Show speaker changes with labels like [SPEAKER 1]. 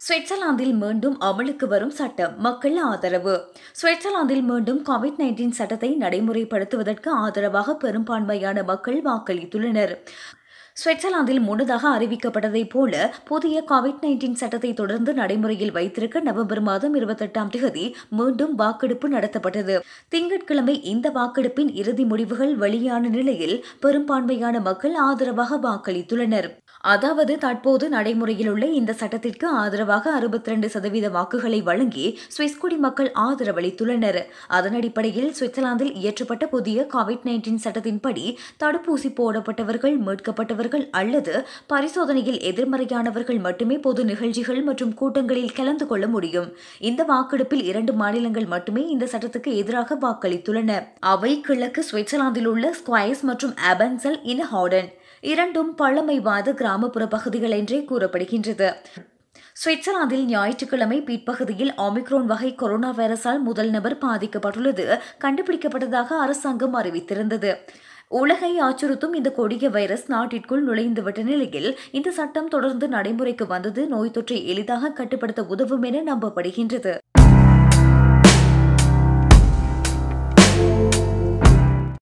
[SPEAKER 1] சுவிட்சர்லாந்தில் மீண்டும் அமலுக்கு வரும் சட்டம் மக்கள் ஆதரவு சுவிட்சர்லாந்தில் மீண்டும் கோவிட் நைன்டீன் சட்டத்தை நடைமுறைப்படுத்துவதற்கு ஆதரவாக பெரும்பான்மையான மக்கள் வாக்களித்துள்ளனர் சுவிட்சர்லாந்தில் முன்னதாக அறிவிக்கப்பட்டதைப் போல புதிய கோவிட் நைன்டீன் சட்டத்தை தொடர்ந்து நடைமுறையில் வைத்திருக்க நவம்பர் மாதம் இருபத்தெட்டாம் தேதி மீண்டும் வாக்கெடுப்பு நடத்தப்பட்டது திங்கட்கிழமை இந்த வாக்கெடுப்பின் இறுதி முடிவுகள் வெளியான நிலையில் பெரும்பான்மையான மக்கள் ஆதரவாக வாக்களித்துள்ளனர் அதாவது தற்போது நடைமுறையில் உள்ள இந்த சட்டத்திற்கு ஆதரவாக அறுபத்தி ரெண்டு சதவீத வாக்குகளை வழங்கி சுவிஸ் குடிமக்கள் ஆதரவளித்துள்ளனர் அதன் அடிப்படையில் சுவிட்சர்லாந்தில் இயற்றப்பட்ட புதிய கோவிட் நைன்டீன் சட்டத்தின்படி தடுப்பூசி போடப்பட்டவர்கள் மீட்கப்பட்டவர்கள் அல்லது பரிசோதனையில் எதிர்மறையானவர்கள் மட்டுமே பொது நிகழ்ச்சிகள் மற்றும் கூட்டங்களில் கலந்து கொள்ள முடியும் இந்த வாக்கெடுப்பில் இரண்டு மாநிலங்கள் மட்டுமே இந்த சட்டத்துக்கு எதிராக வாக்களித்துள்ளன அவை கிழக்கு சுவிட்சர்லாந்தில் உள்ள ஸ்குவைஸ் மற்றும் அபன்சல் இன் ஹார்டன் இரண்டும் பழமைவாத கிராமப்புற பகுதிகள் என்றே கூறப்படுகின்றது சுவிட்சர்லாந்தில் ஞாயிற்றுக்கிழமை பிற்பகுதியில் ஒமிக்ரோன் வகை கொரோனா வைரஸால் முதல் நபர் பாதிக்கப்பட்டுள்ளது கண்டுபிடிக்கப்பட்டதாக அரசாங்கம் அறிவித்திருந்தது உலகை அச்சுறுத்தும் இந்த கொடிய வைரஸ் நாட்டிற்குள் நுழைந்துவிட்ட நிலையில் இந்த சட்டம் தொடர்ந்து நடைமுறைக்கு வந்தது நோய் தொற்றை எளிதாக கட்டுப்படுத்த உதவும் என நம்பப்படுகின்றது